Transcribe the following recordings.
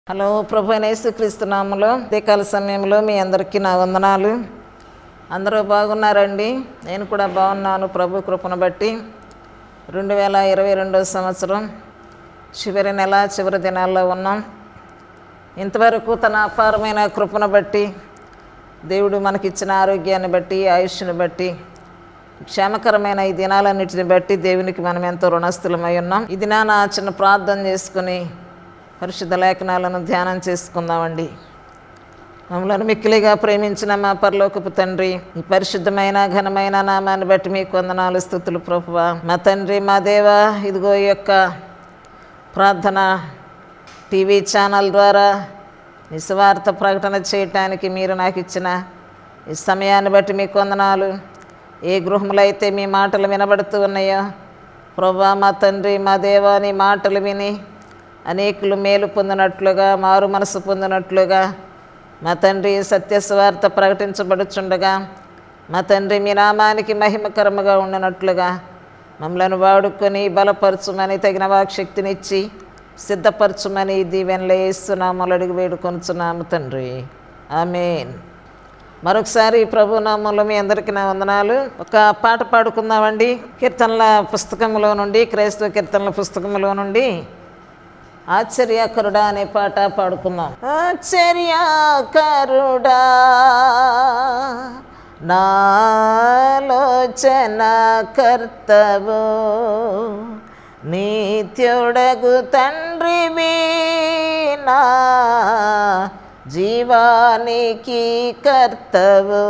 hello ప్రభు యేసుక్రీస్తు నామములో ఉదయకాల సమయంలో మీ అందరికీ నా వందనాలు అందరూ బాగున్నారండి నేను కూడా బాగున్నాను ప్రభు కృపను బట్టి రెండు వేల ఇరవై రెండో సంవత్సరం చివరి నెల చివరి దినాల్లో ఉన్నాం ఇంతవరకు తన అపారమైన కృపను బట్టి దేవుడు మనకిచ్చిన ఆరోగ్యాన్ని బట్టి ఆయుష్ని బట్టి క్షేమకరమైన ఈ దినాలన్నిటిని బట్టి దేవునికి మనం ఎంతో రుణస్థులమై ఉన్నాం ఈ దినాన చిన్న ప్రార్థన చేసుకుని పరిశుద్ధ లేఖనాలను ధ్యానం చేసుకుందామండి మమ్మల్ని మిక్కిలిగా ప్రేమించిన మా పరలోకపు తండ్రి ఈ పరిశుద్ధమైన ఘనమైన నామాన్ని బట్టి మీకు వందనాలు స్థుతులు ప్రభువా మా తండ్రి మా దేవ ఇదిగో ఈ యొక్క ప్రార్థన టీవీ ఛానల్ ద్వారా నిస్వార్థ ప్రకటన చేయటానికి మీరు నాకు ఇచ్చిన ఈ సమయాన్ని బట్టి మీకు వందనాలు ఏ గృహంలో అయితే మీ మాటలు వినబడుతూ ఉన్నాయో ప్రభా మా తండ్రి మా దేవా నీ మాటలు విని అనేకులు మేలు పొందినట్లుగా మారు మనసు పొందినట్లుగా మా తండ్రి సత్యస్వార్త ప్రకటించబడుచుండగా మా తండ్రి మీ నామానికి మహిమకరముగా ఉండినట్లుగా మమ్మలను వాడుకొని బలపరచుమని తగిన వాక్శక్తినిచ్చి సిద్ధపరచుమని దీవెనలో వేస్తున్నాము అడిగి వేడుకొనుచున్నాము తండ్రి ఆమెన్ మరొకసారి ప్రభు నామంలో మీ అందరికీ నా వందనాలు ఒక పాట పాడుకుందామండి కీర్తనల పుస్తకంలో నుండి క్రైస్తవ కీర్తనల పుస్తకంలో నుండి ఆశ్చర్యకరుడా అనే పాట పాడుకుందాం ఆశ్చర్యకరుడా నాలోచన కర్తవు నిత్యుడగు తండ్రివి నా జీవానికి కర్తవు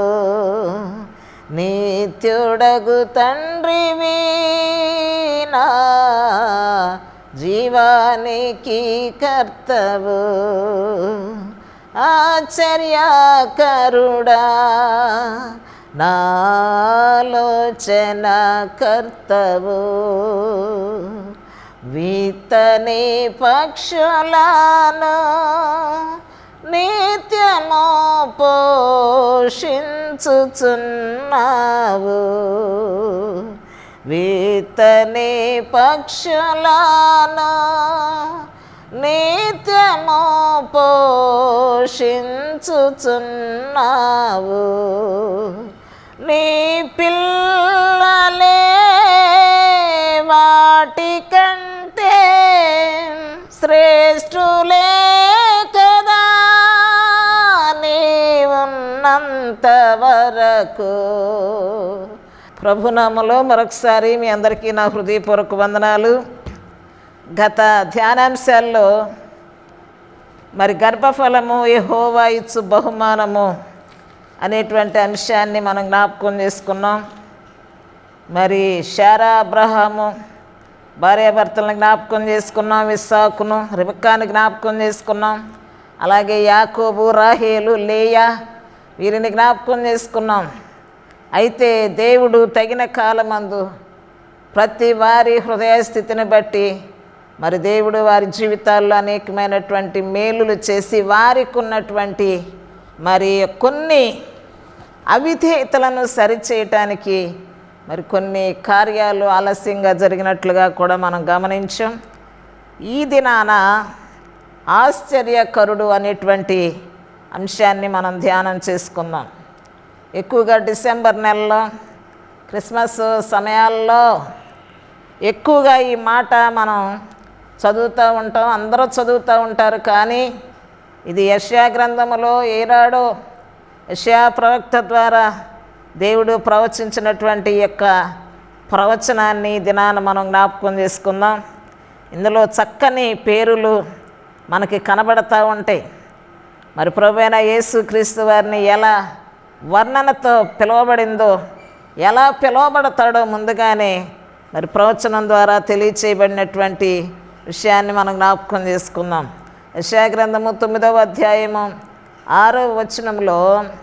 నిత్యుడగు తండ్రివి నా జీవానికి కర్తవు ఆశ్చర్యకరుడా నాలోచన కర్తవు విత్తని పక్షులను నిత్యము పోషించుచున్నావు విత్తని పక్షులను నిత్యము పోషించుచున్నావు నీ పిల్లలే వాటి కంటే శ్రేష్ఠులే కదా నీవున్నంత వరకు ప్రభునామలో మరొకసారి మీ అందరికీ నా హృదయపూర్వక వందనాలు గత ధ్యానాంశాల్లో మరి గర్భఫలము యెహోవా ఇచ్చు బహుమానము అనేటువంటి అంశాన్ని మనం జ్ఞాపకం చేసుకున్నాం మరి షారా అబ్రహాము భార్యాభర్తలను జ్ఞాపకం చేసుకున్నాం విశాఖను రిబక్కాని జ్ఞాపకం చేసుకున్నాం అలాగే యాకోబు రాహేలు లేయా వీరిని జ్ఞాపకం చేసుకున్నాం అయితే దేవుడు తగిన కాలమందు ప్రతి వారి హృదయ స్థితిని బట్టి మరి దేవుడు వారి జీవితాల్లో అనేకమైనటువంటి మేలులు చేసి వారికి ఉన్నటువంటి మరి కొన్ని అవిధేయతలను సరిచేయటానికి మరి కొన్ని కార్యాలు ఆలస్యంగా జరిగినట్లుగా కూడా మనం గమనించాం ఈ దినాన ఆశ్చర్యకరుడు అనేటువంటి అంశాన్ని మనం ధ్యానం చేసుకుందాం ఎక్కువగా డిసెంబర్ నెలలో క్రిస్మస్ సమయాల్లో ఎక్కువగా ఈ మాట మనం చదువుతూ ఉంటాం అందరూ చదువుతూ ఉంటారు కానీ ఇది యష్యా గ్రంథములో ఏనాడో యష్యా ప్రవక్త ద్వారా దేవుడు ప్రవచించినటువంటి ఈ యొక్క ప్రవచనాన్ని ఈ దినాన మనం జ్ఞాపకం చేసుకుందాం ఇందులో చక్కని పేరులు మనకి కనబడతా ఉంటాయి మరి ప్రభువైన యేసు క్రీస్తు వారిని ఎలా వర్ణనతో పిలువబడిందో ఎలా పిలువబడతాడో ముందుగానే మరి ప్రవచనం ద్వారా తెలియచేయబడినటువంటి విషయాన్ని మనం జ్ఞాపకం చేసుకుందాం యశా గ్రంథము తొమ్మిదవ అధ్యాయము ఆరవ వచనంలో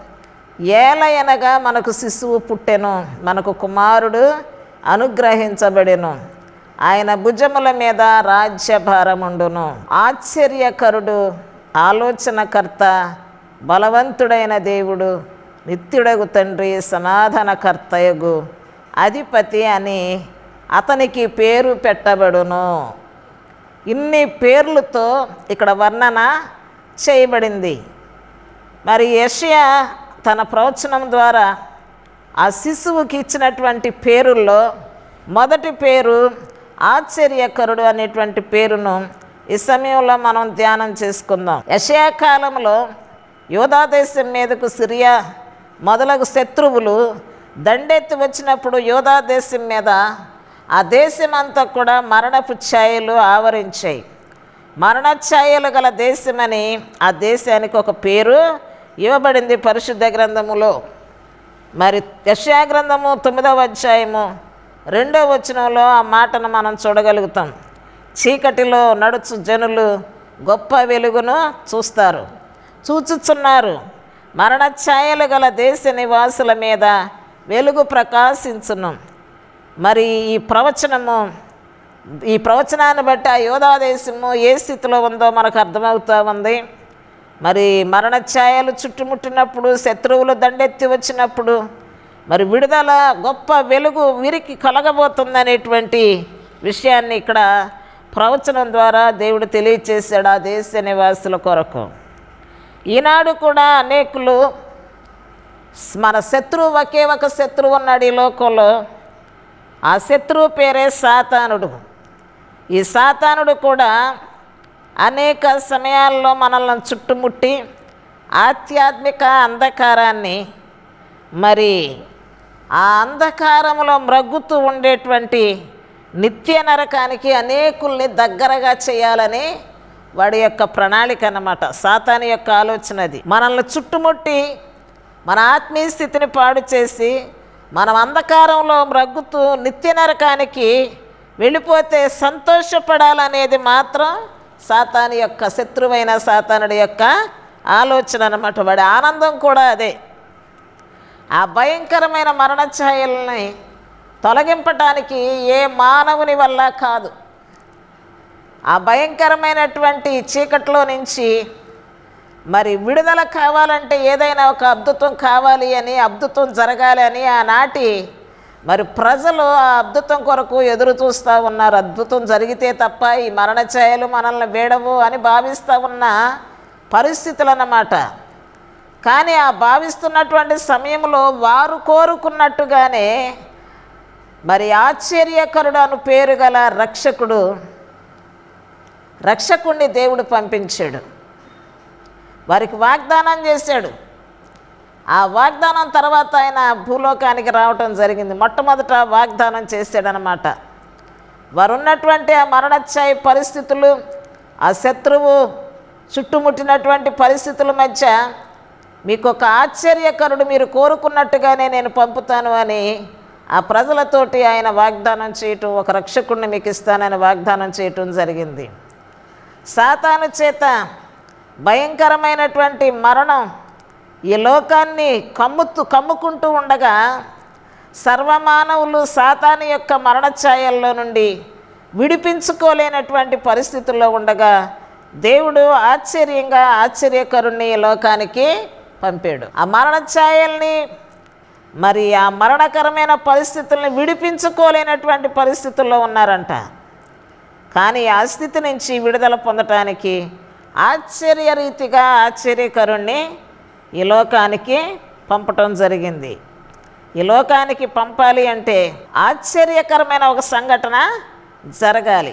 ఏలయనగా మనకు శిశువు పుట్టెను మనకు కుమారుడు అనుగ్రహించబడెను ఆయన భుజముల మీద రాజ్యభారముండును ఆశ్చర్యకరుడు ఆలోచనకర్త బలవంతుడైన దేవుడు నిత్యుడగు తండ్రి సమాధానకర్తయగు అధిపతి అని అతనికి పేరు పెట్టబడును ఇన్ని పేర్లతో ఇక్కడ వర్ణన చేయబడింది మరి యెషయా తన ప్రవచనం ద్వారా ఆ శిశువుకి ఇచ్చినటువంటి పేరుల్లో మొదటి పేరు ఆశ్చర్యకరుడు అనేటువంటి పేరును ఈ సమయంలో మనం ధ్యానం చేసుకుందాం యషయా కాలంలో యోధా దేశం మీదకు సిరియా మొదలగు శత్రువులు దండెత్తి వచ్చినప్పుడు యోధా దేశం మీద ఆ దేశమంతా కూడా మరణపు ఛాయలు ఆవరించాయి మరణ ఛాయలు గల దేశమని ఆ దేశానికి ఒక పేరు ఇవ్వబడింది పరిశుద్ధ గ్రంథములో మరి యశా గ్రంథము తొమ్మిదవ అధ్యాయము రెండవ వచనంలో ఆ మాటను మనం చూడగలుగుతాం చీకటిలో నడుచు జనులు గొప్ప వెలుగును చూస్తారు చూచుచున్నారు మరణ ఛాయలు గల దేశ నివాసుల మీద వెలుగు ప్రకాశించును మరి ఈ ప్రవచనము ఈ ప్రవచనాన్ని బట్టి ఆ యోధా దేశము ఏ స్థితిలో ఉందో మనకు అర్థమవుతా ఉంది మరి మరణ ఛాయలు చుట్టుముట్టినప్పుడు శత్రువులు దండెత్తి వచ్చినప్పుడు మరి విడుదల గొప్ప వెలుగు వీరికి కలగబోతుందనేటువంటి విషయాన్ని ఇక్కడ ప్రవచనం ద్వారా దేవుడు తెలియచేశాడు ఆ దేశ నివాసుల కొరకు ఈనాడు కూడా అనేకులు మన శత్రువు ఒకే ఒక శత్రువు ఉన్నాడు ఈ లోకంలో ఆ శత్రువు పేరే సాతానుడు ఈ సాతానుడు కూడా అనేక సమయాల్లో మనల్ని చుట్టుముట్టి ఆధ్యాత్మిక అంధకారాన్ని మరి ఆ అంధకారంలో మ్రగ్గుతూ ఉండేటువంటి నిత్య నరకానికి అనేకుల్ని దగ్గరగా చేయాలని వాడి యొక్క ప్రణాళిక అన్నమాట సాతాని యొక్క ఆలోచన అది మనల్ని చుట్టుముట్టి మన ఆత్మీయ స్థితిని పాడు చేసి మనం అంధకారంలో మ్రగ్గుతూ నిత్య నరకానికి వెళ్ళిపోతే సంతోషపడాలనేది మాత్రం సాతాని యొక్క శత్రువైన సాతానుడి యొక్క ఆలోచన అన్నమాట వాడి ఆనందం కూడా అదే ఆ భయంకరమైన మరణ ఛాయల్ని తొలగింపటానికి ఏ మానవుని వల్ల కాదు ఆ భయంకరమైనటువంటి చీకట్లో నుంచి మరి విడుదల కావాలంటే ఏదైనా ఒక అద్భుతం కావాలి అని అద్భుతం జరగాలి అని ఆనాటి మరి ప్రజలు ఆ అద్భుతం కొరకు ఎదురు చూస్తూ ఉన్నారు అద్భుతం జరిగితే తప్ప ఈ మరణ ఛాయలు మనల్ని వేడవు అని భావిస్తూ ఉన్న పరిస్థితులు అన్నమాట కానీ ఆ భావిస్తున్నటువంటి సమయంలో వారు కోరుకున్నట్టుగానే మరి ఆశ్చర్యకరుడు అను పేరు గల రక్షకుడు రక్షకుణ్ణి దేవుడు పంపించాడు వారికి వాగ్దానం చేశాడు ఆ వాగ్దానం తర్వాత ఆయన భూలోకానికి రావటం జరిగింది మొట్టమొదట వాగ్దానం చేశాడనమాట వారు ఉన్నటువంటి ఆ మరణఛాయ పరిస్థితులు ఆ శత్రువు చుట్టుముట్టినటువంటి పరిస్థితుల మధ్య మీకు ఒక ఆశ్చర్యకరుడు మీరు కోరుకున్నట్టుగానే నేను పంపుతాను అని ఆ ప్రజలతోటి ఆయన వాగ్దానం చేయటం ఒక రక్షకుడిని మీకు ఇస్తానని వాగ్దానం చేయటం జరిగింది సాతాను చేత భయంకరమైనటువంటి మరణం ఈ లోకాన్ని కమ్ముతూ కమ్ముకుంటూ ఉండగా సర్వమానవులు సాతాను యొక్క మరణ ఛాయల్లో నుండి విడిపించుకోలేనటువంటి పరిస్థితుల్లో ఉండగా దేవుడు ఆశ్చర్యంగా ఆశ్చర్యకరుణ్ణి ఈ లోకానికి పంపాడు ఆ మరణ ఛాయల్ని మరి ఆ మరణకరమైన పరిస్థితుల్ని విడిపించుకోలేనటువంటి పరిస్థితుల్లో ఉన్నారంట కానీ ఆ స్థితి నుంచి విడుదల పొందటానికి ఆశ్చర్యరీతిగా ఆశ్చర్యకరుణ్ణి ఈ లోకానికి పంపటం జరిగింది ఈ లోకానికి పంపాలి అంటే ఆశ్చర్యకరమైన ఒక సంఘటన జరగాలి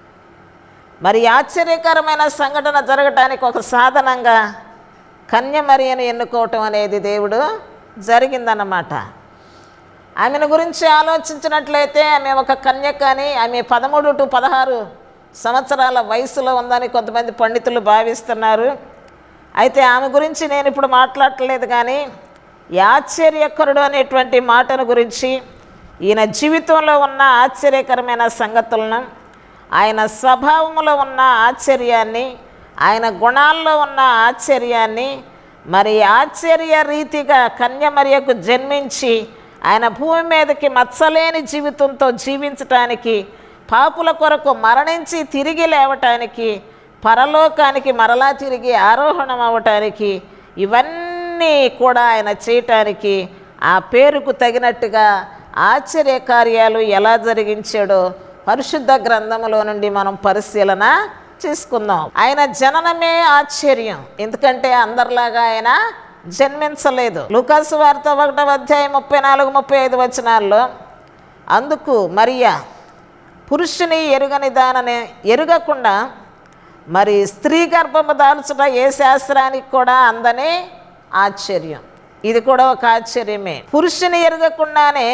మరి ఆశ్చర్యకరమైన సంఘటన జరగటానికి ఒక సాధనంగా కన్యమరియను ఎన్నుకోవటం అనేది దేవుడు జరిగిందన్నమాట ఆమెను గురించి ఆలోచించినట్లయితే ఆమె ఒక కన్యక అని ఆమె పదమూడు టు పదహారు సంవత్సరాల వయసులో ఉందని కొంతమంది పండితులు భావిస్తున్నారు అయితే ఆమె గురించి నేను ఇప్పుడు మాట్లాడట్లేదు కానీ ఈ ఆశ్చర్యకరుడు అనేటువంటి మాటను గురించి ఈయన జీవితంలో ఉన్న ఆశ్చర్యకరమైన సంగతులను ఆయన స్వభావంలో ఉన్న ఆశ్చర్యాన్ని ఆయన గుణాల్లో ఉన్న ఆశ్చర్యాన్ని మరి ఆశ్చర్య రీతిగా కన్యమరియకు జన్మించి ఆయన భూమి మీదకి మచ్చలేని జీవితంతో జీవించటానికి పాపుల కొరకు మరణించి తిరిగి లేవటానికి పరలోకానికి మరలా తిరిగి ఆరోహణం అవ్వటానికి ఇవన్నీ కూడా ఆయన చేయటానికి ఆ పేరుకు తగినట్టుగా ఆశ్చర్య కార్యాలు ఎలా జరిగించాడో పరిశుద్ధ గ్రంథములో నుండి మనం పరిశీలన చేసుకుందాం ఆయన జననమే ఆశ్చర్యం ఎందుకంటే అందరిలాగా ఆయన జన్మించలేదు లూకాసు వార్త ఒకటవ అధ్యాయం ముప్పై నాలుగు ముప్పై ఐదు వచనాల్లో అందుకు మరియా పురుషుని ఎరుగని దానని ఎరుగకుండా మరి స్త్రీ గర్భము దాల్చుట ఏ శాస్త్రానికి కూడా అందని ఆశ్చర్యం ఇది కూడా ఒక ఆశ్చర్యమే పురుషుని ఎరగకుండానే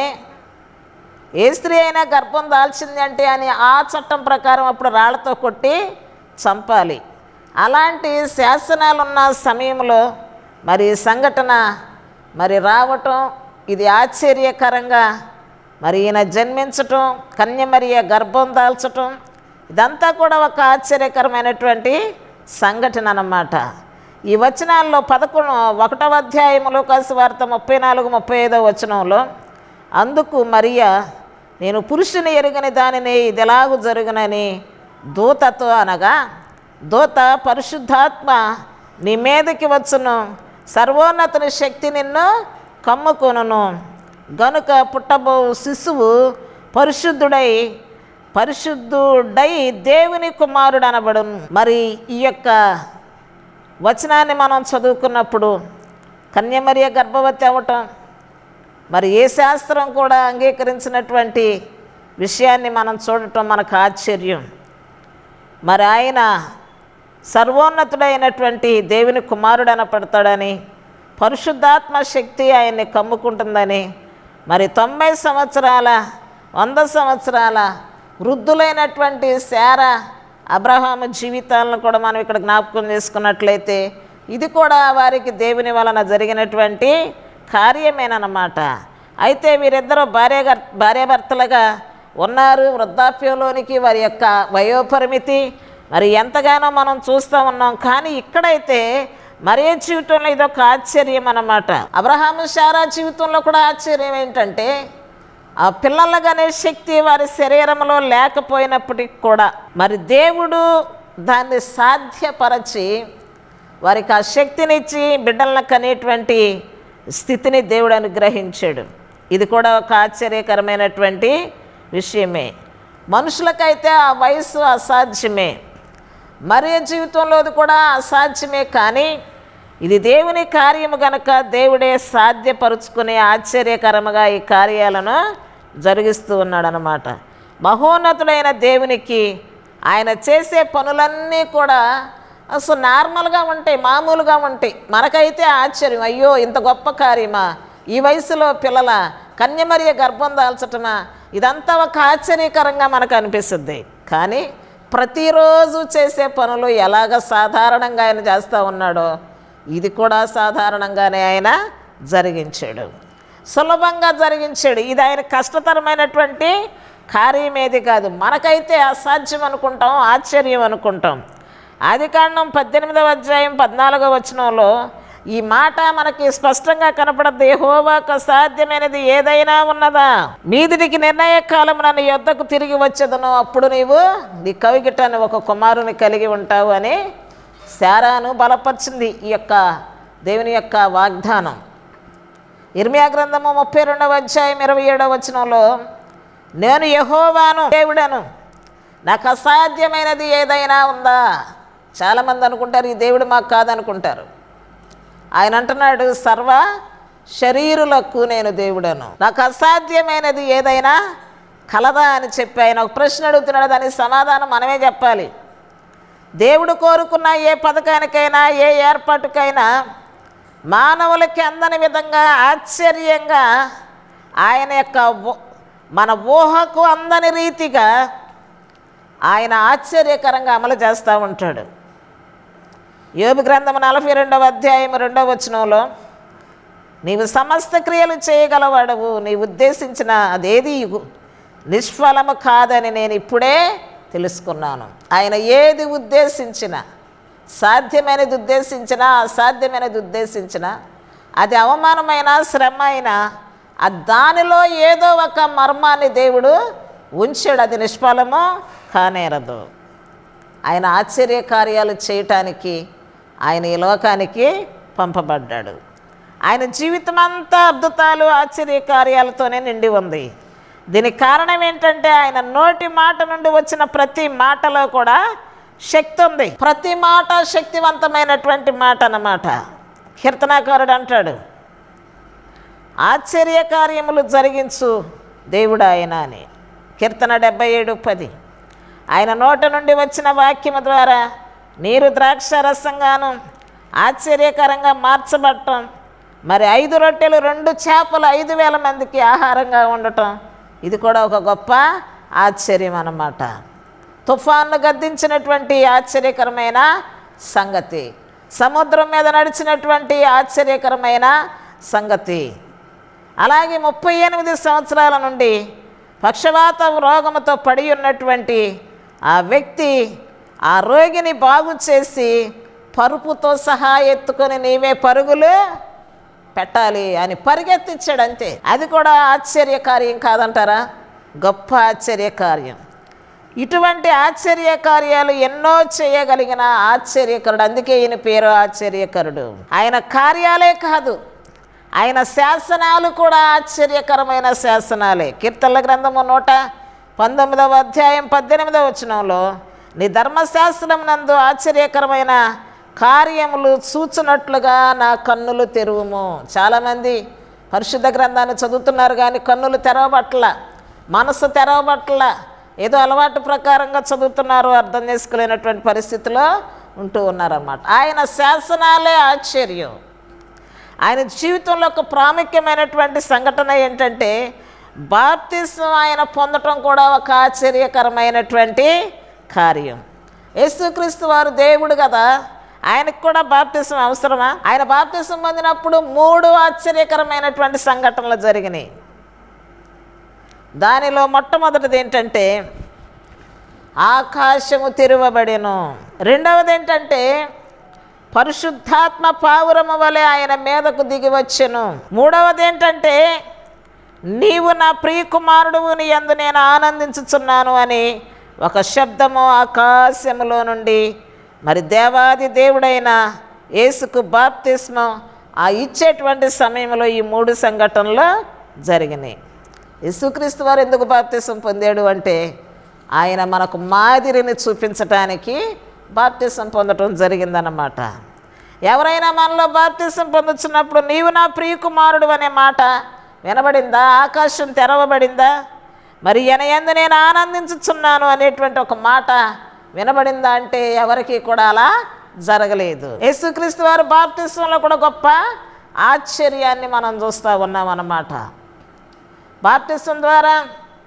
ఏ స్త్రీ అయినా గర్భం దాల్చింది అంటే అని ఆ చట్టం ప్రకారం అప్పుడు రాళ్లతో కొట్టి చంపాలి అలాంటి శాసనాలు ఉన్న సమయంలో మరి ఈ సంఘటన మరి రావటం ఇది ఆశ్చర్యకరంగా మరి ఈయన జన్మించటం కన్యమరియ గర్భం దాల్చటం ఇదంతా కూడా ఒక ఆశ్చర్యకరమైనటువంటి సంఘటన అన్నమాట ఈ వచనాల్లో పదకొండు ఒకటవ అధ్యాయములో కలిసి వార్త ముప్పై నాలుగు ముప్పై ఐదో వచనంలో అందుకు మరియా నేను పురుషుని ఎరుగని దానిని ఇది ఎలాగూ జరుగునని దూతతో అనగా దూత పరిశుద్ధాత్మ నీ మీదకి వచ్చును సర్వోన్నతుని శక్తి నిన్ను కమ్ముకొనును గనుక పుట్టబో శిశువు పరిశుద్ధుడై పరిశుద్ధుడై దేవుని కుమారుడు అనబడును మరి ఈ యొక్క వచనాన్ని మనం చదువుకున్నప్పుడు కన్యమరియ గర్భవతి అవ్వటం మరి ఏ శాస్త్రం కూడా అంగీకరించినటువంటి విషయాన్ని మనం చూడటం మనకు ఆశ్చర్యం మరి ఆయన సర్వోన్నతుడైనటువంటి దేవుని కుమారుడు అనపడతాడని పరిశుద్ధాత్మ శక్తి ఆయన్ని కమ్ముకుంటుందని మరి తొంభై సంవత్సరాల వంద సంవత్సరాల వృద్ధులైనటువంటి శార అబ్రహాము జీవితాలను కూడా మనం ఇక్కడ జ్ఞాపకం చేసుకున్నట్లయితే ఇది కూడా వారికి దేవుని వలన జరిగినటువంటి కార్యమేనన్నమాట అయితే వీరిద్దరూ భార్య భార్యాభర్తలుగా ఉన్నారు వృద్ధాప్యంలోనికి వారి యొక్క వయోపరిమితి మరి ఎంతగానో మనం చూస్తూ ఉన్నాం కానీ ఇక్కడైతే మరే జీవితంలో ఇదొక ఆశ్చర్యం అన్నమాట అబ్రహాము శారా జీవితంలో కూడా ఆశ్చర్యం ఏంటంటే ఆ పిల్లలగానే శక్తి వారి శరీరంలో లేకపోయినప్పటికి కూడా మరి దేవుడు దాన్ని సాధ్యపరచి వారికి ఆ శక్తినిచ్చి బిడ్డలను కనేటువంటి స్థితిని దేవుడు అనుగ్రహించాడు ఇది కూడా ఒక ఆశ్చర్యకరమైనటువంటి విషయమే మనుషులకైతే ఆ వయసు అసాధ్యమే మరే జీవితంలో అది కూడా అసాధ్యమే కానీ ఇది దేవుని కార్యము గనక దేవుడే సాధ్యపరుచుకునే ఆశ్చర్యకరముగా ఈ కార్యాలను జరిగిస్తూ ఉన్నాడనమాట మహోన్నతుడైన దేవునికి ఆయన చేసే పనులన్నీ కూడా అసలు నార్మల్గా ఉంటాయి మామూలుగా ఉంటాయి మనకైతే ఆశ్చర్యం అయ్యో ఇంత గొప్ప కార్యమా ఈ వయసులో పిల్లల కన్యమరియ గర్భం దాల్చటమా ఇదంతా ఒక ఆశ్చర్యకరంగా మనకు అనిపిస్తుంది కానీ ప్రతిరోజు చేసే పనులు ఎలాగ సాధారణంగా ఆయన చేస్తూ ఉన్నాడో ఇది కూడా సాధారణంగానే ఆయన జరిగించాడు సులభంగా జరిగించాడు ఇది ఆయన కష్టతరమైనటువంటి కార్యం ఏది కాదు మనకైతే అసాధ్యం అనుకుంటాం ఆశ్చర్యం అనుకుంటాం ఆది కాండం పద్దెనిమిదవ అధ్యాయం పద్నాలుగవ వచనంలో ఈ మాట మనకి స్పష్టంగా కనపడద్దు యెహోవాకు అసాధ్యమైనది ఏదైనా ఉన్నదా మీదిటికి నిర్ణయ కాలం నన్ను యొద్దకు తిరిగి వచ్చేదను అప్పుడు నీవు నీ కవిగిటాన్ని ఒక కుమారుని కలిగి ఉంటావు అని శారాను బలపరిచింది ఈ యొక్క దేవుని యొక్క వాగ్దానం ఇర్మియా గ్రంథము ముప్పై రెండవ అధ్యాయం ఇరవై ఏడవ వచనంలో నేను యహోవాను దేవుడను నాకు అసాధ్యమైనది ఏదైనా ఉందా చాలామంది అనుకుంటారు ఈ దేవుడు మాకు కాదనుకుంటారు ఆయన అంటున్నాడు సర్వ శరీరులకు నేను దేవుడను నాకు అసాధ్యమైనది ఏదైనా కలదా అని చెప్పి ఆయన ఒక ప్రశ్న అడుగుతున్నాడు దానికి సమాధానం మనమే చెప్పాలి దేవుడు కోరుకున్న ఏ పథకానికైనా ఏ ఏర్పాటుకైనా మానవులకి అందని విధంగా ఆశ్చర్యంగా ఆయన యొక్క ఊ- మన ఊహకు అందని రీతిగా ఆయన ఆశ్చర్యకరంగా అమలు చేస్తూ ఉంటాడు యోబు గ్రంథం నలభై రెండవ అధ్యాయం రెండవ వచనంలో నీవు సమస్త క్రియలు చేయగలవాడవు నీ ఉద్దేశించిన అదేది నిష్ఫలము కాదని నేను ఇప్పుడే తెలుసుకున్నాను ఆయన ఏది ఉద్దేశించిన సాధ్యమైనది ఉద్దేశించినా అసాధ్యమైనది ఉద్దేశించినా అది అవమానమైన శ్రమ అయినా ఆ దానిలో ఏదో ఒక మర్మాన్ని దేవుడు ఉంచాడు అది నిష్ఫలము కానేరదు ఆయన ఆశ్చర్య కార్యాలు చేయటానికి ఆయన ఈ లోకానికి పంపబడ్డాడు ఆయన జీవితం అంతా అద్భుతాలు ఆశ్చర్య కార్యాలతోనే నిండి ఉంది దీనికి కారణం ఏంటంటే ఆయన నోటి మాట నుండి వచ్చిన ప్రతి మాటలో కూడా శక్తి ఉంది ప్రతి మాట శక్తివంతమైనటువంటి మాట అన్నమాట కీర్తనాకారుడు అంటాడు ఆశ్చర్య కార్యములు జరిగించు దేవుడు ఆయన అని కీర్తన డెబ్బై ఏడు పది ఆయన నోట నుండి వచ్చిన వాక్యము ద్వారా నీరు ద్రాక్ష రసంగాను ఆశ్చర్యకరంగా మార్చబడటం మరి ఐదు రొట్టెలు రెండు చేపలు ఐదు వేల మందికి ఆహారంగా ఉండటం ఇది కూడా ఒక గొప్ప ఆశ్చర్యం అన్నమాట తుఫాన్ను గద్దించినటువంటి ఆశ్చర్యకరమైన సంగతి సముద్రం మీద నడిచినటువంటి ఆశ్చర్యకరమైన సంగతి అలాగే ముప్పై ఎనిమిది సంవత్సరాల నుండి పక్షవాత రోగముతో పడి ఉన్నటువంటి ఆ వ్యక్తి ఆ రోగిని బాగు చేసి పరుపుతో సహా ఎత్తుకొని నీవే పరుగులు పెట్టాలి అని పరిగెత్తించాడు అంతే అది కూడా ఆశ్చర్యకార్యం కాదంటారా గొప్ప ఆశ్చర్యకార్యం ఇటువంటి ఆశ్చర్య కార్యాలు ఎన్నో చేయగలిగిన ఆశ్చర్యకరుడు అందుకే ఈయన పేరు ఆశ్చర్యకరుడు ఆయన కార్యాలే కాదు ఆయన శాసనాలు కూడా ఆశ్చర్యకరమైన శాసనాలే కీర్తనల గ్రంథము నూట పంతొమ్మిదవ అధ్యాయం పద్దెనిమిదవ వచనంలో నీ ధర్మశాస్త్రం నందు ఆశ్చర్యకరమైన కార్యములు చూచునట్లుగా నా కన్నులు తెరువుము చాలామంది పరిశుద్ధ గ్రంథాన్ని చదువుతున్నారు కానీ కన్నులు తెరవబట్ల మనసు తెరవబట్ల ఏదో అలవాటు ప్రకారంగా చదువుతున్నారు అర్థం చేసుకోలేనటువంటి పరిస్థితిలో ఉంటూ ఉన్నారన్నమాట ఆయన శాసనాలే ఆశ్చర్యం ఆయన జీవితంలో ఒక ప్రాముఖ్యమైనటువంటి సంఘటన ఏంటంటే బాప్తిసం ఆయన పొందటం కూడా ఒక ఆశ్చర్యకరమైనటువంటి కార్యం యేసుక్రీస్తు వారు దేవుడు కదా ఆయనకు కూడా బాప్తిసం అవసరమా ఆయన బాప్తిసం పొందినప్పుడు మూడు ఆశ్చర్యకరమైనటువంటి సంఘటనలు జరిగినాయి దానిలో మొట్టమొదటిది ఏంటంటే ఆకాశము తెరవబడెను రెండవది ఏంటంటే పరిశుద్ధాత్మ పావురము వలె ఆయన మీదకు దిగి వచ్చెను మూడవది ఏంటంటే నీవు నా ప్రియకుమారుడువు నీ యందు నేను ఆనందించుచున్నాను అని ఒక శబ్దము ఆకాశములో నుండి మరి దేవాది దేవుడైన యేసుకు బాప్తిస్మం ఆ ఇచ్చేటువంటి సమయంలో ఈ మూడు సంఘటనలు జరిగినాయి యేసుక్రీస్తు వారు ఎందుకు బాప్తిసం పొందాడు అంటే ఆయన మనకు మాదిరిని చూపించటానికి బాప్తిసం పొందటం జరిగిందన్నమాట ఎవరైనా మనలో బాప్తిసం పొందుతున్నప్పుడు నీవు నా ప్రియకుమారుడు అనే మాట వినబడిందా ఆకాశం తెరవబడిందా మరి ఎనయందు నేను ఆనందించుచున్నాను అనేటువంటి ఒక మాట వినబడిందా అంటే ఎవరికి కూడా అలా జరగలేదు యేసుక్రీస్తు వారు బాప్తిస్వంలో కూడా గొప్ప ఆశ్చర్యాన్ని మనం చూస్తూ ఉన్నాం అన్నమాట బాప్తిస్వం ద్వారా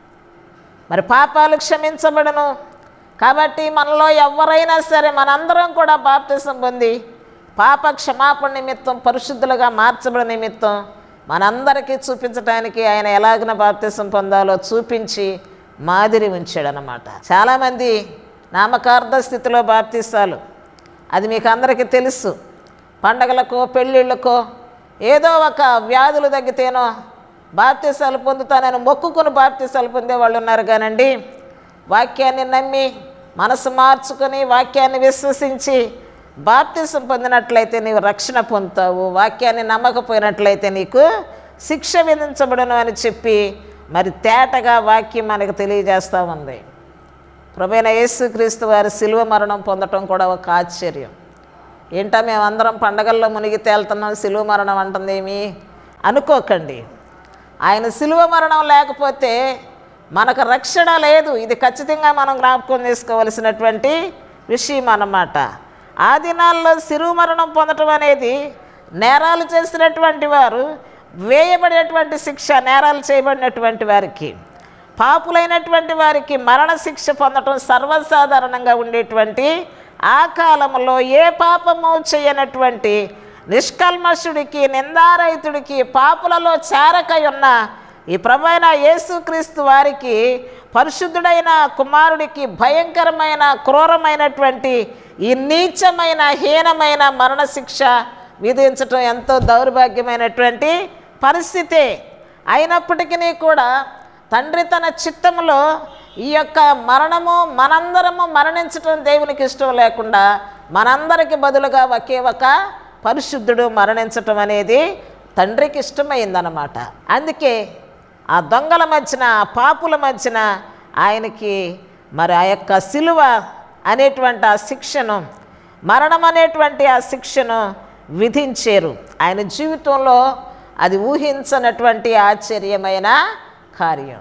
మరి పాపాలు క్షమించబడును కాబట్టి మనలో ఎవరైనా సరే మనందరం కూడా బాప్తిసం పొంది పాప క్షమాపణ నిమిత్తం పరిశుద్ధులుగా మార్చబడిన నిమిత్తం మనందరికీ చూపించడానికి ఆయన ఎలాగిన బాప్తిసం పొందాలో చూపించి మాదిరి ఉంచాడనమాట చాలామంది నామకార్థ స్థితిలో బాప్తిస్తాలు అది మీకు అందరికీ తెలుసు పండగలకో పెళ్ళిళ్ళకో ఏదో ఒక వ్యాధులు తగ్గితేనో బాప్తిసాలు పొందుతానని మొక్కుకుని బాప్తిసాలు పొందే వాళ్ళు ఉన్నారు కానండి వాక్యాన్ని నమ్మి మనసు మార్చుకొని వాక్యాన్ని విశ్వసించి బాప్తిసం పొందినట్లయితే నీవు రక్షణ పొందుతావు వాక్యాన్ని నమ్మకపోయినట్లయితే నీకు శిక్ష విధించబడును అని చెప్పి మరి తేటగా వాక్యం మనకు తెలియజేస్తూ ఉంది ప్రభైన యేసుక్రీస్తు వారి శిలువ మరణం పొందటం కూడా ఒక ఆశ్చర్యం ఏంటా మేమందరం పండగల్లో మునిగి తేలుతున్నాం శిలువ మరణం అంటుందేమి అనుకోకండి ఆయన శిలువ మరణం లేకపోతే మనకు రక్షణ లేదు ఇది ఖచ్చితంగా మనం జ్ఞాపకం చేసుకోవలసినటువంటి విషయం అన్నమాట ఆ దినాల్లో శిలువ మరణం పొందటం అనేది నేరాలు చేసినటువంటి వారు వేయబడినటువంటి శిక్ష నేరాలు చేయబడినటువంటి వారికి పాపులైనటువంటి వారికి మరణ శిక్ష పొందటం సర్వసాధారణంగా ఉండేటువంటి ఆ కాలంలో ఏ పాపము చేయనటువంటి నిష్కల్మషుడికి నిందారహితుడికి పాపులలో చేరకై ఉన్న ఈ ప్రభైన యేసుక్రీస్తు వారికి పరిశుద్ధుడైన కుమారుడికి భయంకరమైన క్రూరమైనటువంటి ఈ నీచమైన హీనమైన మరణశిక్ష విధించటం ఎంతో దౌర్భాగ్యమైనటువంటి పరిస్థితే అయినప్పటికీ కూడా తండ్రి తన చిత్తములో ఈ యొక్క మరణము మనందరము మరణించటం దేవునికి ఇష్టం లేకుండా మనందరికి బదులుగా ఒకే ఒక పరిశుద్ధుడు మరణించటం అనేది తండ్రికి ఇష్టమైందనమాట అందుకే ఆ దొంగల మధ్యన ఆ పాపుల మధ్యన ఆయనకి మరి ఆ యొక్క సిలువ అనేటువంటి ఆ శిక్షను మరణం అనేటువంటి ఆ శిక్షను విధించారు ఆయన జీవితంలో అది ఊహించనటువంటి ఆశ్చర్యమైన కార్యం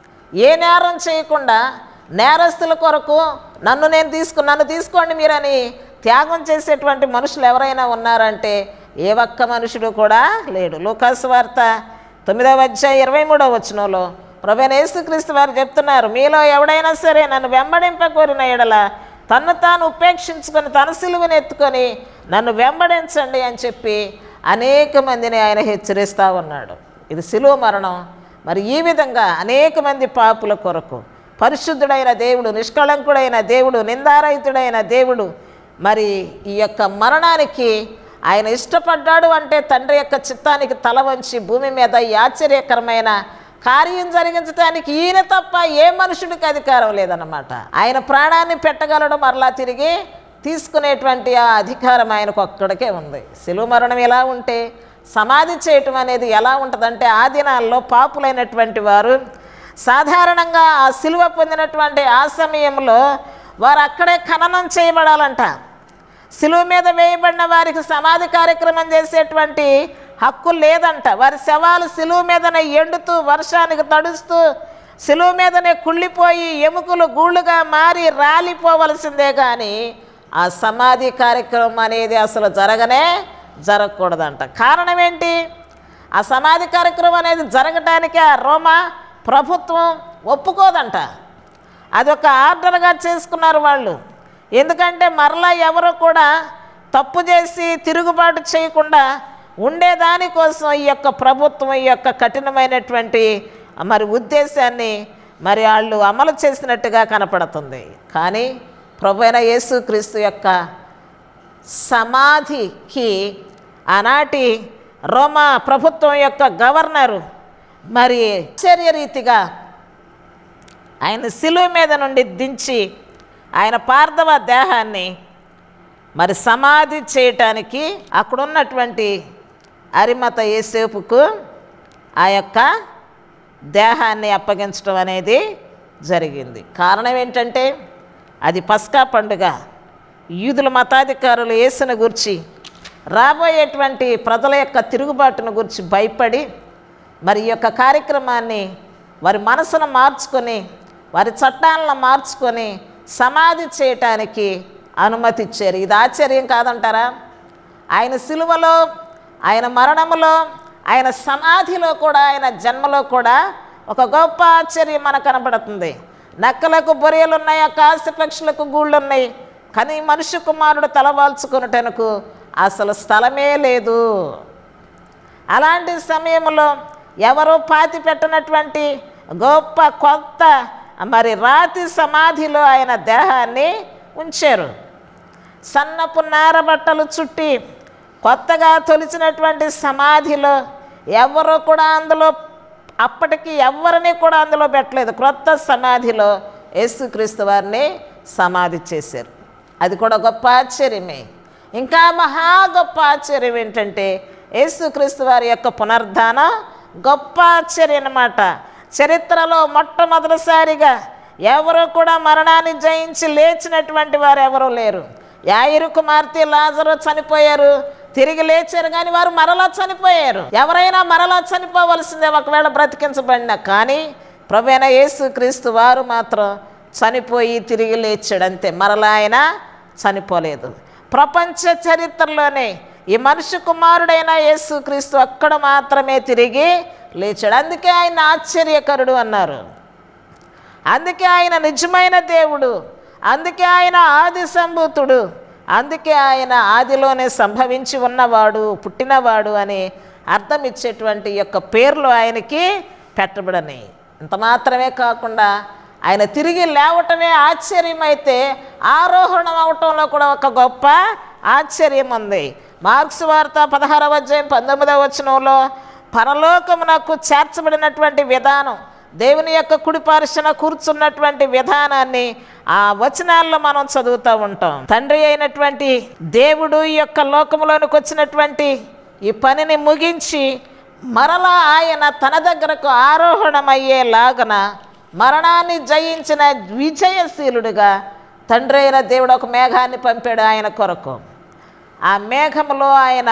ఏ నేరం చేయకుండా నేరస్తుల కొరకు నన్ను నేను తీసుకు నన్ను తీసుకోండి మీరని త్యాగం చేసేటువంటి మనుషులు ఎవరైనా ఉన్నారంటే ఏ ఒక్క మనుషుడు కూడా లేడు లూకాసు వార్త తొమ్మిదవ అధ్యాయం ఇరవై మూడవ వచనంలో ప్రభైన యేసుక్రీస్తు వారు చెప్తున్నారు మీలో ఎవడైనా సరే నన్ను వెంబడింపకోరిన ఎడల తన్ను తాను ఉపేక్షించుకొని తన సిలువను ఎత్తుకొని నన్ను వెంబడించండి అని చెప్పి అనేక మందిని ఆయన హెచ్చరిస్తూ ఉన్నాడు ఇది సిలువ మరణం మరి ఈ విధంగా అనేక మంది పాపుల కొరకు పరిశుద్ధుడైన దేవుడు నిష్కళంకుడైన దేవుడు నిందారహితుడైన దేవుడు మరి ఈ యొక్క మరణానికి ఆయన ఇష్టపడ్డాడు అంటే తండ్రి యొక్క చిత్తానికి తల వంచి భూమి మీద ఈ ఆశ్చర్యకరమైన కార్యం జరిగించడానికి ఈయన తప్ప ఏ మనుషుడికి అధికారం లేదన్నమాట ఆయన ప్రాణాన్ని పెట్టగలడు మరలా తిరిగి తీసుకునేటువంటి ఆ అధికారం ఆయనకు ఒక్కడికే ఉంది శిలువ మరణం ఎలా ఉంటే సమాధి చేయటం అనేది ఎలా ఉంటుందంటే ఆ దినాల్లో పాపులైనటువంటి వారు సాధారణంగా ఆ సిలువ పొందినటువంటి ఆ సమయంలో వారు అక్కడే ఖననం చేయబడాలంట సిలువ మీద వేయబడిన వారికి సమాధి కార్యక్రమం చేసేటువంటి హక్కు లేదంట వారి శవాలు సిలువ మీదనే ఎండుతూ వర్షానికి తడుస్తూ సిలువ మీదనే కుళ్ళిపోయి ఎముకలు గూళ్ళుగా మారి రాలిపోవలసిందే కానీ ఆ సమాధి కార్యక్రమం అనేది అసలు జరగనే జరగకూడదంట కారణం ఏంటి ఆ సమాధి కార్యక్రమం అనేది జరగటానికి ఆ రోమా ప్రభుత్వం ఒప్పుకోదంట అది ఒక ఆర్డర్గా చేసుకున్నారు వాళ్ళు ఎందుకంటే మరలా ఎవరు కూడా తప్పు చేసి తిరుగుబాటు చేయకుండా ఉండేదానికోసం ఈ యొక్క ప్రభుత్వం ఈ యొక్క కఠినమైనటువంటి మరి ఉద్దేశాన్ని మరి వాళ్ళు అమలు చేసినట్టుగా కనపడుతుంది కానీ ప్రభు అయిన యేసుక్రీస్తు యొక్క సమాధికి ఆనాటి రోమా ప్రభుత్వం యొక్క గవర్నరు మరి ఆశ్చర్యరీతిగా ఆయన శిలువ మీద నుండి దించి ఆయన పార్థవ దేహాన్ని మరి సమాధి చేయటానికి అక్కడ ఉన్నటువంటి అరిమత ఏసేపుకు ఆ యొక్క దేహాన్ని అప్పగించడం అనేది జరిగింది కారణం ఏంటంటే అది పస్కా పండుగ యూదుల మతాధికారులు యేసును గురించి రాబోయేటువంటి ప్రజల యొక్క తిరుగుబాటును గురించి భయపడి మరి ఈ యొక్క కార్యక్రమాన్ని వారి మనసును మార్చుకొని వారి చట్టాలను మార్చుకొని సమాధి చేయటానికి అనుమతి ఇచ్చారు ఇది ఆశ్చర్యం కాదంటారా ఆయన సిలువలో ఆయన మరణములో ఆయన సమాధిలో కూడా ఆయన జన్మలో కూడా ఒక గొప్ప ఆశ్చర్యం మనకు కనబడుతుంది నక్కలకు బొరియలు ఉన్నాయి ఆకాశ పక్షులకు గూళ్ళు ఉన్నాయి కానీ మనిషి కుమారుడు తలవాల్చుకున్నటనకు అసలు స్థలమే లేదు అలాంటి సమయంలో ఎవరు పాతి పెట్టనటువంటి గొప్ప కొత్త మరి రాతి సమాధిలో ఆయన దేహాన్ని ఉంచారు సన్నపు నార బట్టలు చుట్టి కొత్తగా తొలిచినటువంటి సమాధిలో ఎవరు కూడా అందులో అప్పటికి ఎవరిని కూడా అందులో పెట్టలేదు క్రొత్త సమాధిలో యేసుక్రీస్తు వారిని సమాధి చేశారు అది కూడా గొప్ప ఆశ్చర్యమే ఇంకా మహా గొప్ప ఆశ్చర్యం ఏంటంటే యేసుక్రీస్తు వారి యొక్క పునర్ధానం గొప్ప ఆశ్చర్యం అన్నమాట చరిత్రలో మొట్టమొదటిసారిగా ఎవరు కూడా మరణాన్ని జయించి లేచినటువంటి వారు ఎవరూ లేరు యాయిరు కుమార్తె లాజరు చనిపోయారు తిరిగి లేచారు కానీ వారు మరలా చనిపోయారు ఎవరైనా మరలా చనిపోవలసిందే ఒకవేళ బ్రతికించబడిన కానీ ప్రభైన యేసు క్రీస్తు వారు మాత్రం చనిపోయి తిరిగి లేచాడు అంతే మరలా ఆయన చనిపోలేదు ప్రపంచ చరిత్రలోనే ఈ మనిషి కుమారుడైన యేసు క్రీస్తు అక్కడ మాత్రమే తిరిగి లేచాడు అందుకే ఆయన ఆశ్చర్యకరుడు అన్నారు అందుకే ఆయన నిజమైన దేవుడు అందుకే ఆయన ఆది సంభూతుడు అందుకే ఆయన ఆదిలోనే సంభవించి ఉన్నవాడు పుట్టినవాడు అని అర్థం ఇచ్చేటువంటి యొక్క పేర్లు ఆయనకి పెట్టబడని ఇంత మాత్రమే కాకుండా ఆయన తిరిగి లేవటమే ఆశ్చర్యమైతే ఆరోహణం అవటంలో కూడా ఒక గొప్ప ఆశ్చర్యం ఉంది మార్క్స్ వార్త పదహారవ అధ్యాయం పంతొమ్మిదవ వచనంలో పరలోకమునకు చేర్చబడినటువంటి విధానం దేవుని యొక్క కుడిపార్శన కూర్చున్నటువంటి విధానాన్ని ఆ వచనాల్లో మనం చదువుతూ ఉంటాం తండ్రి అయినటువంటి దేవుడు ఈ యొక్క లోకంలోనికి వచ్చినటువంటి ఈ పనిని ముగించి మరలా ఆయన తన దగ్గరకు ఆరోహణమయ్యేలాగన మరణాన్ని జయించిన విజయశీలుడుగా తండ్రి అయిన దేవుడు ఒక మేఘాన్ని పంపాడు ఆయన కొరకు ఆ మేఘములో ఆయన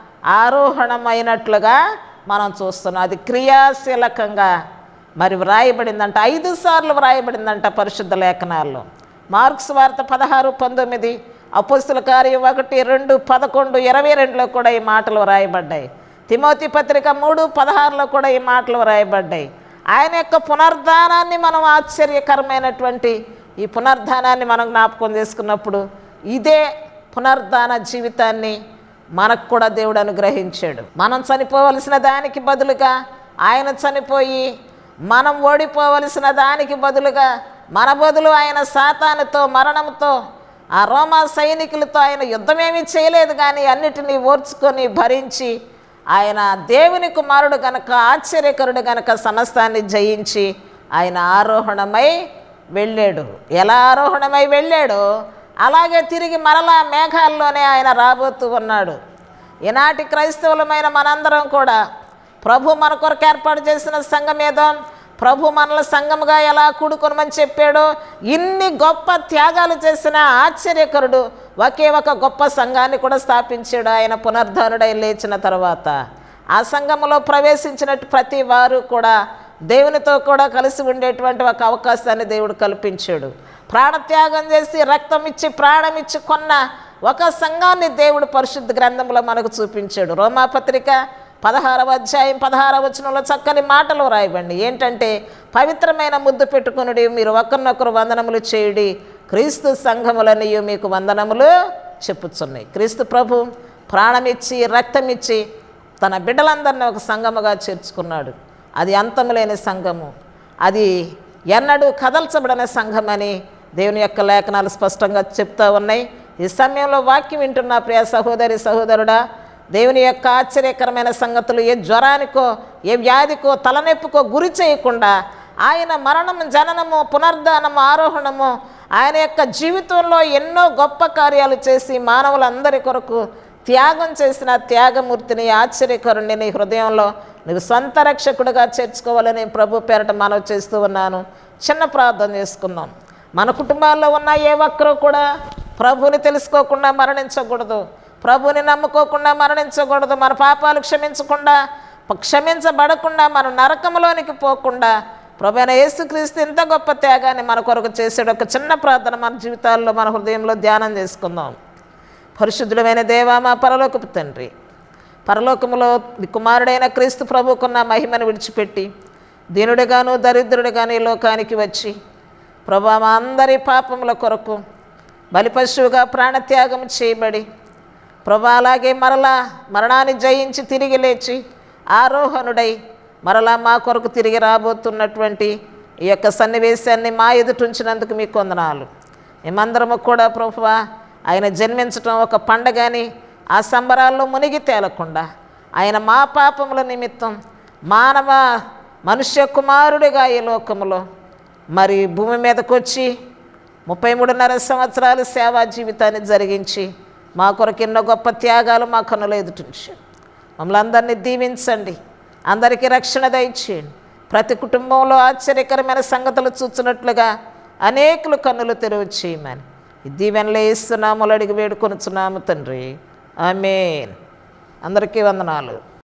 ఆరోహణమైనట్లుగా మనం చూస్తున్నాం అది క్రియాశీలకంగా మరి వ్రాయబడిందంట ఐదు సార్లు వ్రాయబడిందంట పరిశుద్ధ లేఖనాల్లో మార్క్స్ వార్త పదహారు పంతొమ్మిది అపుస్తుల కార్యం ఒకటి రెండు పదకొండు ఇరవై రెండులో కూడా ఈ మాటలు వ్రాయబడ్డాయి తిమోతి పత్రిక మూడు పదహారులో కూడా ఈ మాటలు వ్రాయబడ్డాయి ఆయన యొక్క పునర్ధానాన్ని మనం ఆశ్చర్యకరమైనటువంటి ఈ పునర్ధానాన్ని మనం జ్ఞాపకం చేసుకున్నప్పుడు ఇదే పునర్ధాన జీవితాన్ని మనకు కూడా దేవుడు అనుగ్రహించాడు మనం చనిపోవలసిన దానికి బదులుగా ఆయన చనిపోయి మనం ఓడిపోవలసిన దానికి బదులుగా మన బదులు ఆయన సాతానుతో మరణంతో ఆ రోమా సైనికులతో ఆయన యుద్ధమేమీ చేయలేదు కానీ అన్నిటినీ ఓర్చుకొని భరించి ఆయన దేవుని కుమారుడు గనక ఆశ్చర్యకరుడు గనక సమస్తాన్ని జయించి ఆయన ఆరోహణమై వెళ్ళాడు ఎలా ఆరోహణమై వెళ్ళాడో అలాగే తిరిగి మరలా మేఘాల్లోనే ఆయన రాబోతూ ఉన్నాడు ఈనాటి క్రైస్తవులమైన మనందరం కూడా ప్రభు మన కొరకు ఏర్పాటు చేసిన సంఘం ఏదో ప్రభు మనల సంఘముగా ఎలా కూడుకొనమని చెప్పాడో ఇన్ని గొప్ప త్యాగాలు చేసిన ఆశ్చర్యకరుడు ఒకే ఒక గొప్ప సంఘాన్ని కూడా స్థాపించాడు ఆయన పునర్ధనుడై లేచిన తర్వాత ఆ సంఘములో ప్రవేశించినట్టు ప్రతి వారు కూడా దేవునితో కూడా కలిసి ఉండేటువంటి ఒక అవకాశాన్ని దేవుడు కల్పించాడు ప్రాణత్యాగం చేసి రక్తం ఇచ్చి ప్రాణం ఇచ్చి కొన్న ఒక సంఘాన్ని దేవుడు పరిశుద్ధ గ్రంథంలో మనకు చూపించాడు రోమాపత్రిక పదహారవ అధ్యాయం పదహారవ వచనంలో చక్కని మాటలు రాయబండి ఏంటంటే పవిత్రమైన ముద్దు పెట్టుకునుడి మీరు ఒకరినొకరు వందనములు చేయుడి క్రీస్తు సంఘములనియు మీకు వందనములు చెప్పుచున్నాయి క్రీస్తు ప్రభు ప్రాణమిచ్చి రక్తమిచ్చి తన బిడ్డలందరినీ ఒక సంఘముగా చేర్చుకున్నాడు అది అంతము లేని సంఘము అది ఎన్నడూ కదల్చబడిన సంఘమని దేవుని యొక్క లేఖనాలు స్పష్టంగా చెప్తా ఉన్నాయి ఈ సమయంలో వాక్యం వింటున్న ప్రియ సహోదరి సహోదరుడా దేవుని యొక్క ఆశ్చర్యకరమైన సంగతులు ఏ జ్వరానికో ఏ వ్యాధికో తలనొప్పికో గురి చేయకుండా ఆయన మరణము జననము పునర్ధానము ఆరోహణము ఆయన యొక్క జీవితంలో ఎన్నో గొప్ప కార్యాలు చేసి మానవులందరి కొరకు త్యాగం చేసిన త్యాగమూర్తిని ఆశ్చర్యకరుణ్ణి నీ హృదయంలో నువ్వు సొంత రక్షకుడిగా చేర్చుకోవాలని ప్రభు పేరట మనవి చేస్తూ ఉన్నాను చిన్న ప్రార్థన చేసుకుందాం మన కుటుంబాల్లో ఉన్న ఏ ఒక్కరూ కూడా ప్రభుని తెలుసుకోకుండా మరణించకూడదు ప్రభుని నమ్ముకోకుండా మరణించకూడదు మన పాపాలు క్షమించకుండా క్షమించబడకుండా మనం నరకంలోనికి పోకుండా ప్రభు అయిన యేసుక్రీస్తు ఇంత గొప్ప త్యాగాన్ని మన కొరకు చేసాడు ఒక చిన్న ప్రార్థన మన జీవితాల్లో మన హృదయంలో ధ్యానం చేసుకుందాం పరిశుద్ధుడమైన దేవా మా పరలోకపు తండ్రి పరలోకములో నీ కుమారుడైన క్రీస్తు ప్రభుకున్న మహిమను విడిచిపెట్టి దీనుడిగాను దరిద్రుడిగాను ఈ లోకానికి వచ్చి ప్రభా మా అందరి పాపముల కొరకు బలిపశువుగా ప్రాణత్యాగం చేయబడి ప్రభా అలాగే మరలా మరణాన్ని జయించి తిరిగి లేచి ఆరోహణుడై మరలా మా కొరకు తిరిగి రాబోతున్నటువంటి ఈ యొక్క సన్నివేశాన్ని మా ఎదుటుంచినందుకు మీకు వందనాలు మేమందరము కూడా ప్రభువా ఆయన జన్మించటం ఒక పండగని ఆ సంబరాల్లో మునిగి తేలకుండా ఆయన మా పాపముల నిమిత్తం మానవ మనుష్య కుమారుడిగా ఈ లోకములో మరి భూమి మీదకి వచ్చి ముప్పై మూడున్నర సంవత్సరాలు సేవా జీవితాన్ని జరిగించి మా కొరకు ఎన్నో గొప్ప త్యాగాలు మా కన్నుల ఎదుటించి మమ్మల్ని అందరినీ దీవించండి అందరికీ రక్షణ దయచేయండి ప్రతి కుటుంబంలో ఆశ్చర్యకరమైన సంగతులు చూచినట్లుగా అనేకులు కన్నులు తెరువు చేయమని ఈ దీవెనలో ఇస్తున్నాములు అడిగి వేడుకొనుచున్నాము తండ్రి ఆమెన్ అందరికీ వందనాలు